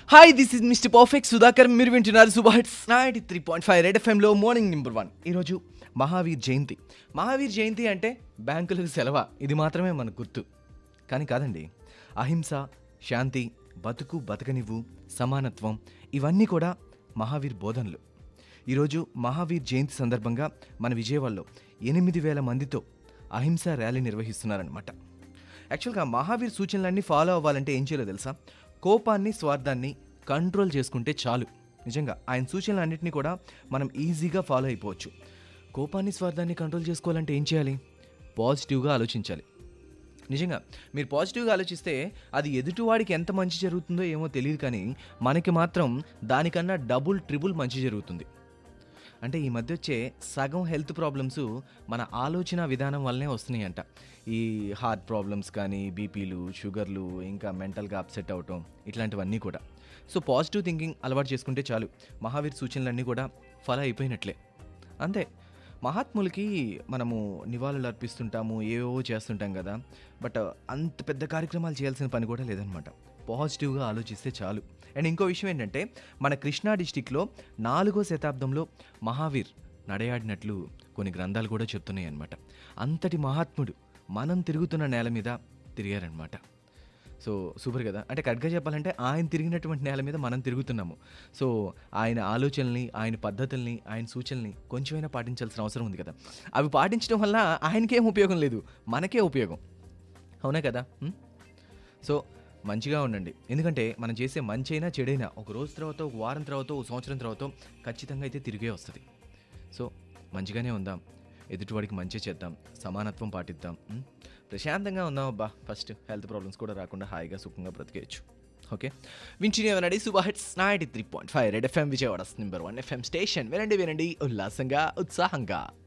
Hi this is mister perfect Sudhakar మీరు వింటున్నారు super hits ninety three point five red ఎఫ్ఎంలో morning number one ఈరోజు మహావీర్ జయంతి మహావీర్ జయంతి అంటే బ్యాంకులకు సెలవ ఇది మాత్రమే మనకు గుర్తు కానీ కాదండి అహింస శాంతి బతుకు బతకనివ్వు సమానత్వం ఇవన్నీ కూడా మహావీర్ బోధనలు ఈరోజు మహావీర్ జయంతి సందర్భంగా మన విజయవాడలో ఎనిమిది వేల మందితో అహింస ర్యాలీ నిర్వహిస్తున్నారనమాట యాక్చువల్గా మహావీర్ సూచనలన్నీ ఫాలో అవ్వాలంటే ఏం చేయాలో తెలుసా కోపాన్ని స్వార్థాన్ని కంట్రోల్ చేసుకుంటే చాలు నిజంగా ఆయన సూచనలన్నింటినీ కూడా మనం ఈజీగా ఫాలో అయిపోవచ్చు కోపాన్ని స్వార్థాన్ని కంట్రోల్ చేసుకోవాలంటే ఏం చేయాలి పాజిటివ్గా ఆలోచించాలి నిజంగా మీరు పాజిటివ్గా ఆలోచిస్తే అది ఎదుటివాడికి ఎంత మంచి జరుగుతుందో ఏమో తెలియదు కానీ మనకి మాత్రం దానికన్నా డబుల్ ట్రిబుల్ మంచి జరుగుతుంది అంటే ఈ మధ్య వచ్చే సగం హెల్త్ ప్రాబ్లమ్స్ మన ఆలోచన విధానం వల్లనే వస్తున్నాయంట ఈ హార్ట్ ప్రాబ్లమ్స్ కానీ బీపీలు షుగర్లు ఇంకా మెంటల్గా అప్సెట్ అవటం ఇట్లాంటివన్నీ కూడా సో పాజిటివ్ థింకింగ్ అలవాటు చేసుకుంటే చాలు మహావీర్ సూచనలన్నీ కూడా ఫాలో అయిపోయినట్లే అంతే మహాత్ములకి మనము నివాళులు అర్పిస్తుంటాము ఏవేవో చేస్తుంటాం కదా బట్ అంత పెద్ద కార్యక్రమాలు చేయాల్సిన పని కూడా లేదనమాట పాజిటివ్గా ఆలోచిస్తే చాలు అండ్ ఇంకో విషయం ఏంటంటే మన కృష్ణా డిస్టిక్లో నాలుగో శతాబ్దంలో మహావీర్ నడయాడినట్లు కొన్ని గ్రంథాలు కూడా చెప్తున్నాయి అనమాట అంతటి మహాత్ముడు మనం తిరుగుతున్న నేల మీద తిరిగారనమాట సో సూపర్ కదా అంటే కరెక్ట్గా చెప్పాలంటే ఆయన తిరిగినటువంటి నేల మీద మనం తిరుగుతున్నాము సో ఆయన ఆలోచనల్ని ఆయన పద్ధతుల్ని ఆయన సూచనల్ని కొంచెమైనా పాటించాల్సిన అవసరం ఉంది కదా అవి పాటించడం వల్ల ఆయనకేం ఉపయోగం లేదు మనకే ఉపయోగం అవునా కదా ఉం? సో మంచిగా ఉండండి ఎందుకంటే మనం చేసే మంచి అయినా చెడైనా ఒక రోజు తర్వాత ఒక వారం తర్వాత ఒక సంవత్సరం తర్వాత ఖచ్చితంగా అయితే తిరిగే వస్తుంది సో మంచిగానే ఉందాం ఎదుటివాడికి మంచి చేద్దాం సమానత్వం పాటిద్దాం ఉం? ప్రశాంతంగా ఉందాం అబ్బా ఫస్ట్ హెల్త్ ప్రాబ్లమ్స్ కూడా రాకుండా హాయిగా సుఖంగా బ్రతికేయచ్చు ఓకే వింటూనే వినండి super hits ninety three point five red FM Vijayawada number one FM station వినండి వినండి ఉల్లాసంగా ఉత్సాహంగా